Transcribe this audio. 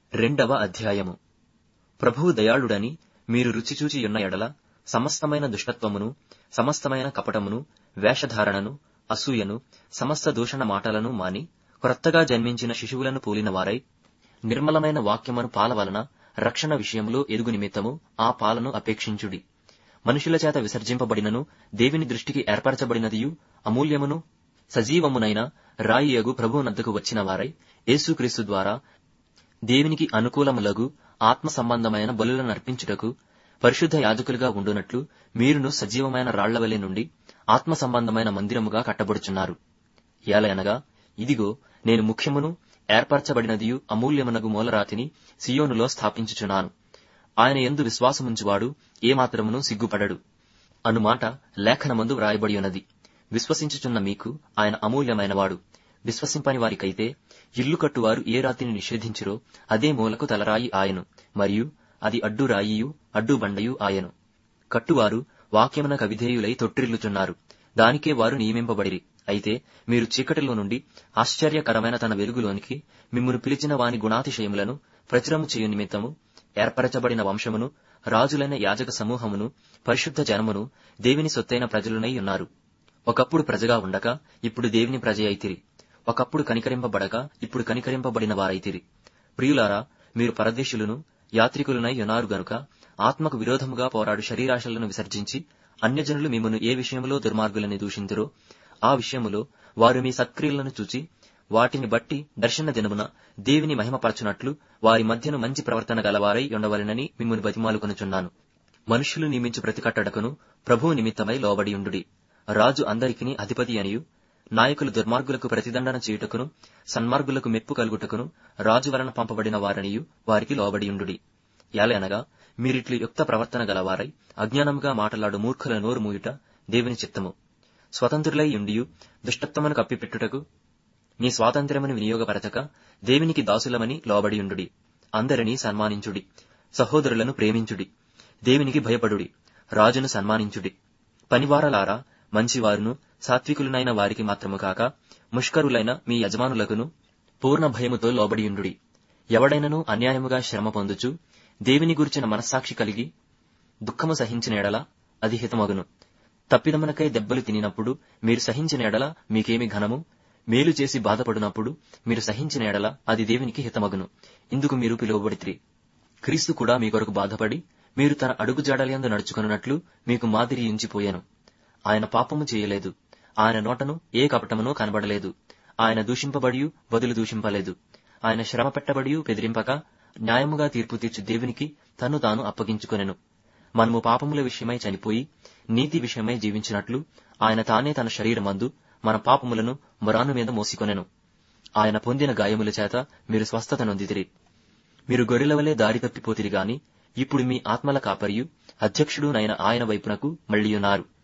రెండవ అధ్యాయము ప్రభువు దయాళుడని మీరు రుచిచూచి యున్న ఎడల సమస్తమైన దుష్టత్వమును సమస్తమైన కపటమును వేషధారణను అసూయను సమస్త దూషణ మాటలను మాని క్రొత్తగా జన్మించిన శిశువులను పోలిన వారై నిర్మలమైన వాక్యమును పాల వలన రక్షణ విషయంలో ఎదుగు నిమిత్తము ఆ పాలను అపేక్షించుడి మనుషుల చేత విసర్జింపబడినను దేవుని దృష్టికి ఏర్పరచబడినదియు అమూల్యమును సజీవమునైన రాయియగు ప్రభువునద్దకు వచ్చిన వారై యేసుక్రీస్తు ద్వారా దేవునికి అనుకూలములగు ఆత్మ సంబంధమైన బలులను అర్పించుటకు పరిశుద్ధ యాజకులుగా ఉండునట్లు మీరును సజీవమైన రాళ్లవలె నుండి ఆత్మ సంబంధమైన మందిరముగా కట్టబడుచున్నారు ఏలయనగా ఇదిగో నేను ముఖ్యమును ఏర్పరచబడినదియు అమూల్యమునగు మూలరాతిని సియోనులో స్థాపించుచున్నాను ఆయన ఎందు విశ్వాసముంచువాడు ఏమాత్రమును సిగ్గుపడడు అనుమాట లేఖనమందు వ్రాయబడి ఉన్నది విశ్వసించుచున్న మీకు ఆయన అమూల్యమైనవాడు విశ్వసింపని వారికైతే ఇల్లు కట్టువారు ఏ రాతిని నిషేధించిరో అదే మూలకు తలరాయి ఆయను మరియు అది అడ్డు రాయియు అడ్డు బండయు ఆయను కట్టువారు వాక్యమునకు అవిధేయులై తొట్టిల్లుచున్నారు దానికే వారు నియమింపబడిరి అయితే మీరు చీకటిలో నుండి ఆశ్చర్యకరమైన తన వెలుగులోనికి మిమ్మును పిలిచిన వాని గుణాతిశయములను ప్రచురము చేయు నిమిత్తము ఏర్పరచబడిన వంశమును రాజులైన యాజక సమూహమును పరిశుద్ధ జనమును దేవుని సొత్తైన ప్రజలునై ఉన్నారు ఒకప్పుడు ప్రజగా ఉండక ఇప్పుడు దేవుని ప్రజ అయితిరి ఒకప్పుడు కనికరింపబడక ఇప్పుడు కనికరింపబడిన వారైతిరి ప్రియులారా మీరు పరదేశులను యాత్రికులనై ఉన్నారు గనుక ఆత్మకు విరోధముగా పోరాడు శరీరాశలను విసర్జించి అన్యజనులు మిమ్మను ఏ విషయంలో దుర్మార్గులని దూషింతురో ఆ విషయములో వారు మీ సత్క్రియలను చూచి వాటిని బట్టి దర్శన దినమున దేవిని మహిమపరచునట్లు వారి మధ్యను మంచి ప్రవర్తన గలవారై ఉండవలెనని మిమ్మల్ని బతిమాలుకొనుచున్నాను మనుష్యులు నియమించు ప్రతికట్టడకును ప్రభువు నిమిత్తమై లోబడియుండుడి రాజు అందరికిని అధిపతి అనియు నాయకులు దుర్మార్గులకు ప్రతిదండన చేయుటకును సన్మార్గులకు మెప్పు కలుగుటకును రాజు వలన పంపబడిన వారనియు వారికి లోబడియుండుడి యాలనగా మీరిట్లు యుక్త ప్రవర్తన గలవారై అజ్ఞానముగా మాటలాడు మూర్ఖుల నోరు మూయుట దేవుని చిత్తము స్వతంత్రులై ఉండియు దుష్టత్వమును కప్పిపెట్టుటకు మీ స్వాతంత్ర్యమును వినియోగపరచక దేవునికి దాసులమని లోబడియుండుడి అందరినీ సన్మానించుడి సహోదరులను ప్రేమించుడి దేవునికి భయపడుడి రాజును సన్మానించుడి పనివారలారా మంచివారును సాత్వికులనైన వారికి మాత్రము కాక ముష్కరులైన మీ యజమానులకును పూర్ణ భయముతో లోబడియుండుడి ఎవడైనను అన్యాయముగా శ్రమ పొందుచు దేవుని గురించిన మనస్సాక్షి కలిగి దుఃఖము సహించిన ఎడల అది హితమగును తప్పిదమునకై దెబ్బలు తినినప్పుడు మీరు సహించిన ఎడల మీకేమి ఘనము మేలు చేసి బాధపడినప్పుడు మీరు సహించిన ఎడల అది దేవునికి హితమగును ఇందుకు మీరు పిలువబడితిరి క్రీస్తు కూడా మీ కొరకు బాధపడి మీరు తన అడుగు జాడలందు నడుచుకున్నట్లు మీకు మాదిరి ఉంచిపోయాను ఆయన పాపము చేయలేదు ఆయన నోటను ఏ కపటమునో కనబడలేదు ఆయన దూషింపబడి వదులు దూషింపలేదు ఆయన శ్రమ పెట్టబడి బెదిరింపక న్యాయముగా తీర్పు తీర్చు దేవునికి తన్ను తాను అప్పగించుకొనెను మనము పాపముల విషయమై చనిపోయి నీతి విషయమై జీవించినట్లు ఆయన తానే తన శరీరమందు మన పాపములను మొరాను మీద మోసికొనెను ఆయన పొందిన గాయముల చేత మీరు స్వస్థత నొందితిరి మీరు గొర్రెల వలె దారి తప్పిపోతిరి గాని ఇప్పుడు మీ ఆత్మల కాపరియు అధ్యక్షుడునైన ఆయన వైపునకు మళ్లియున్నారు